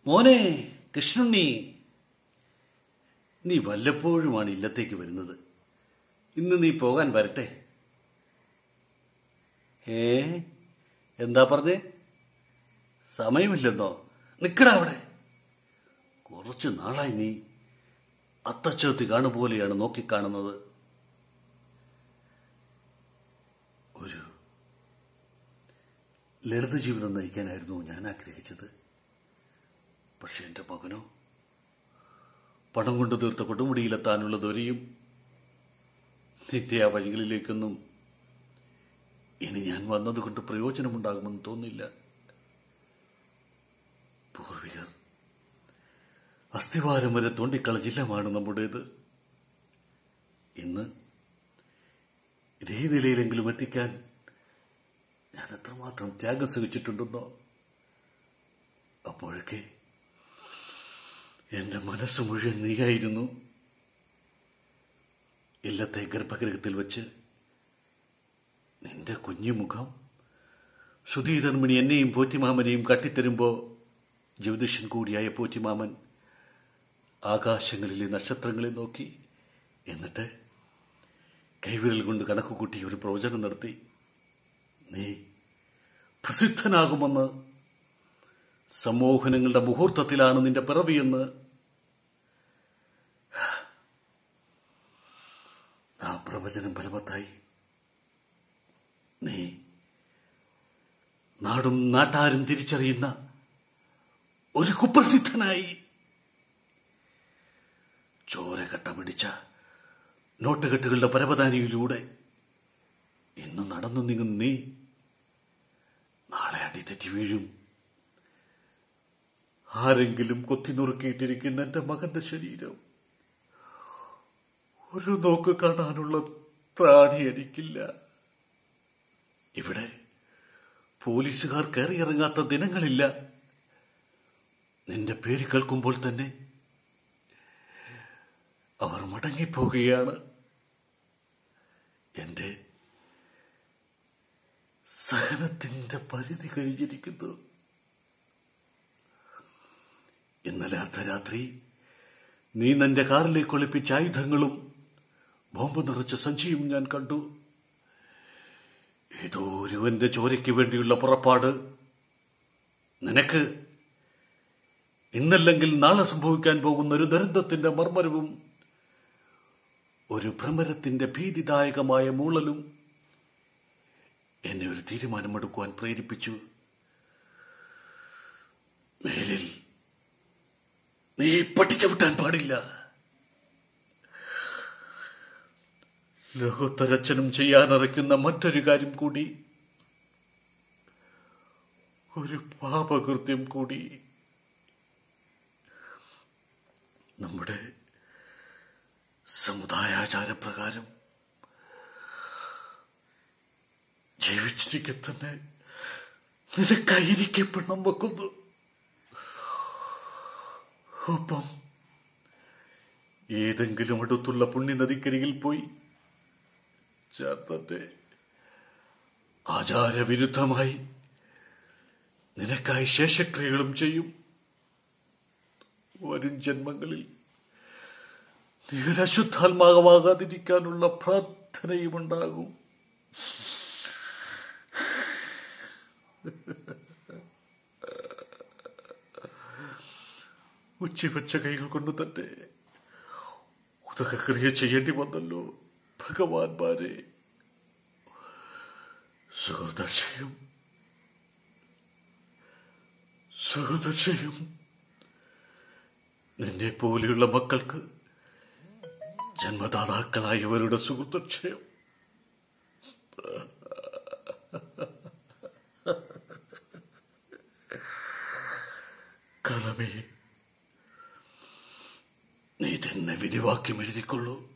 മോനെ കൃഷ്ണുണ്ണി നീ വല്ലപ്പോഴുമാണ് ഇല്ലത്തേക്ക് വരുന്നത് ഇന്ന് നീ പോകാൻ വരട്ടെ ഏ എന്താ പറഞ്ഞേ സമയമില്ലെന്നോ നിക്കടാ അവിടെ കുറച്ചു നാളായി നീ അത്തച്ചോത്തി കാണുപോലെയാണ് നോക്കിക്കാണുന്നത് ഒരു ലളിത ജീവിതം നയിക്കാനായിരുന്നു ഞാൻ ആഗ്രഹിച്ചത് പക്ഷെ എന്റെ മകനോ പണം കൊണ്ട് തീർത്ത കൊടുമുടിയിലെത്താനുള്ള ദൊരയും നിന്റെ ആ വഴികളിലേക്കൊന്നും ഇനി ഞാൻ വന്നതുകൊണ്ട് പ്രയോജനമുണ്ടാകുമെന്ന് തോന്നില്ല പൂർവികർ അസ്ഥിവാരം വരെ തോണ്ടിക്കളഞ്ഞില്ലമാണ് നമ്മുടേത് ഇന്ന് ഇതേ നിലയിലെങ്കിലും എത്തിക്കാൻ ഞാൻ എത്രമാത്രം ത്യാഗം സഹിച്ചിട്ടുണ്ടെന്നോ അപ്പോഴൊക്കെ എന്റെ മനസ്സ് മുഴുവൻ നീയായിരുന്നു ഇല്ലത്തെ ഗർഭഗൃഹത്തിൽ വെച്ച് നിന്റെ കുഞ്ഞുമുഖം സുധീധർമ്മിണി എന്നെയും പോറ്റിമാമനെയും കട്ടിത്തരുമ്പോ ജ്യോതിഷൻ കൂടിയായ പോറ്റിമാമൻ ആകാശങ്ങളിലെ നക്ഷത്രങ്ങളെ നോക്കി എന്നിട്ട് കൈവിരൽ കൊണ്ട് കണക്കുകൂട്ടി ഒരു പ്രവചനം നടത്തി നീ പ്രസിദ്ധനാകുമെന്ന് സമൂഹനങ്ങളുടെ മുഹൂർത്തത്തിലാണ് നിന്റെ പിറവിയെന്ന് ആ പ്രവചനം ഫലവത്തായി നീ നാടും നാട്ടാരും തിരിച്ചറിയുന്ന ഒരു കുപ്രസിദ്ധനായി ചോരകട്ട പിടിച്ച നോട്ടുകെട്ടുകളുടെ പരവതാനിയിലൂടെ ഇന്ന് നടന്നു നീങ്ങും നീ നാളെ അടിതെറ്റി വീഴും ആരെങ്കിലും കൊത്തിനുറുക്കിയിട്ടിരിക്കുന്ന എന്റെ മകന്റെ ശരീരം ഒരു നോക്ക് കാണാനുള്ള ത്രാണി എനിക്കില്ല ഇവിടെ പോലീസുകാർ കയറിയിറങ്ങാത്ത ദിനങ്ങളില്ല നിന്റെ പേര് കേൾക്കുമ്പോൾ തന്നെ അവർ മടങ്ങിപ്പോകുകയാണ് എന്റെ സഹനത്തിന്റെ പരിധി കഴിഞ്ഞിരിക്കുന്നു ഇന്നലെ അർദ്ധരാത്രി നീ നിന്റെ കാറിലേക്ക് ഒളിപ്പിച്ച ആയുധങ്ങളും ബോംബ് നിറച്ച സഞ്ചിയും ഞാൻ കണ്ടു ഏതോ ഒരുവന്റെ ചോരയ്ക്ക് വേണ്ടിയുള്ള പുറപ്പാട് നിനക്ക് ഇന്നല്ലെങ്കിൽ നാളെ സംഭവിക്കാൻ പോകുന്ന ഒരു ദുരന്തത്തിന്റെ മർമ്മരവും ഒരു ഭ്രമരത്തിന്റെ ഭീതിദായകമായ മൂളലും എന്നെ ഒരു തീരുമാനമെടുക്കുവാൻ പ്രേരിപ്പിച്ചു മേലിൽ നീ പട്ടിച്ചവിട്ടാൻ പാടില്ല ലോകോത്തരച്ചനും ചെയ്യാനറയ്ക്കുന്ന മറ്റൊരു കാര്യം കൂടി ഒരു പാപകൃത്യം കൂടി നമ്മുടെ സമുദായാചാരപ്രകാരം ജീവിച്ചിരിക്കെ തന്നെ നിനക്കായിരിക്കെ പെണ്ണം വെക്കുന്നു ഒപ്പം ഏതെങ്കിലും അടുത്തുള്ള പുണ്യനദിക്കരികിൽ പോയി ചേർത്തന്റെ ആചാരവിരുദ്ധമായി നിനക്കായി ശേഷക്രിയകളും ചെയ്യും വരും ജന്മങ്ങളിൽ നീ ഒരു അശുദ്ധാത്മാകമാകാതിരിക്കാനുള്ള പ്രാർത്ഥനയുമുണ്ടാകും ഉച്ചിവച്ച കൈകൾ കൊണ്ട് തന്നെ ഉദകക്രിയ ചെയ്യേണ്ടി വന്നല്ലോ ഭഗവാൻമാരെ സുഹൃദക്ഷയും സുഹൃദക്ഷയും നിന്നെ പോലെയുള്ള മക്കൾക്ക് ജന്മദാതാക്കളായവരുടെ സുഹൃദക്ഷയം കാലമേ നീ തന്നെ വിധിവാക്യം എഴുതിക്കൊള്ളൂ